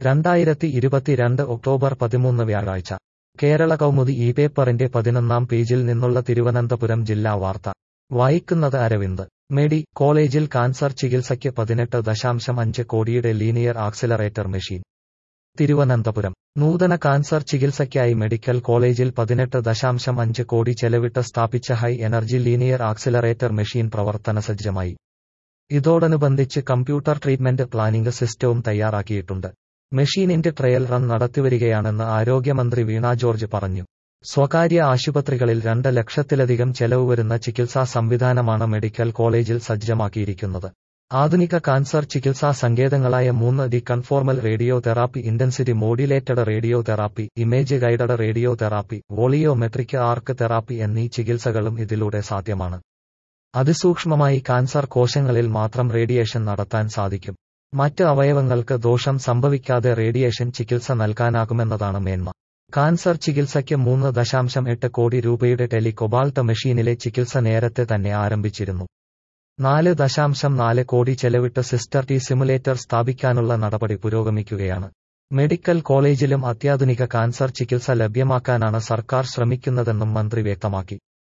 രണ്ടായിരത്തി ഇരുപത്തിരണ്ട് ഒക്ടോബർ പതിമൂന്ന് വ്യാഴാഴ്ച കേരള കൗമുദി ഈ പേപ്പറിന്റെ പതിനൊന്നാം പേജിൽ നിന്നുള്ള തിരുവനന്തപുരം ജില്ലാ വാർത്ത വായിക്കുന്നത് അരവിന്ദ് മെഡി കോളേജിൽ കാൻസർ ചികിത്സയ്ക്ക് പതിനെട്ട് ദശാംശം അഞ്ച് കോടിയുടെ ലീനിയർ ആക്സിലറേറ്റർ മെഷീൻ തിരുവനന്തപുരം നൂതന കാൻസർ ചികിത്സയ്ക്കായി മെഡിക്കൽ കോളേജിൽ പതിനെട്ട് ദശാംശം അഞ്ച് കോടി ചെലവിട്ട് സ്ഥാപിച്ച high energy linear accelerator machine പ്രവർത്തനസജ്ജമായി ഇതോടനുബന്ധിച്ച് കമ്പ്യൂട്ടർ ട്രീറ്റ്മെന്റ് പ്ലാനിംഗ് സിസ്റ്റവും തയ്യാറാക്കിയിട്ടുണ്ട് മെഷീനിന്റെ ട്രയൽ റൺ നടത്തിവരികയാണെന്ന് ആരോഗ്യമന്ത്രി വീണ ജോർജ് പറഞ്ഞു സ്വകാര്യ ആശുപത്രികളിൽ രണ്ട് ലക്ഷത്തിലധികം ചെലവ് വരുന്ന ചികിത്സാ സംവിധാനമാണ് മെഡിക്കൽ കോളേജിൽ സജ്ജമാക്കിയിരിക്കുന്നത് ആധുനിക കാൻസർ ചികിത്സാ സങ്കേതങ്ങളായ മൂന്ന് D conformal radiotherapy intensity modulated radiotherapy image guided radiotherapy volumetric arc therapy എന്നീ ചികിത്സകളും ഇതിലൂടെ സാധ്യമാണ് അതിസൂക്ഷ്മമായി കാൻസർ കോശങ്ങളിൽ മാത്രം റേഡിയേഷൻ നടത്താൻ സാധിക്കും മറ്റ് അവയവങ്ങൾക്ക് ദോഷം സംഭവിക്കാതെ റേഡിയേഷൻ ചികിത്സ നൽകാനാകുമെന്നതാണ് മേന്മ കാൻസർ ചികിത്സയ്ക്ക് മൂന്ന് ദശാംശം എട്ട് കോടി രൂപയുടെ ടെലികൊബാൾട്ട് മെഷീനിലെ ചികിത്സ നേരത്തെ തന്നെ ആരംഭിച്ചിരുന്നു നാല് ദശാംശം നാല് കോടി ചെലവിട്ട് സിസ്റ്റർ ടി സിമുലേറ്റർ സ്ഥാപിക്കാനുള്ള നടപടി പുരോഗമിക്കുകയാണ് മെഡിക്കൽ കോളേജിലും അത്യാധുനിക കാൻസർ ചികിത്സ ലഭ്യമാക്കാനാണ് സർക്കാർ ശ്രമിക്കുന്നതെന്നും മന്ത്രി വ്യക്തമാക്കി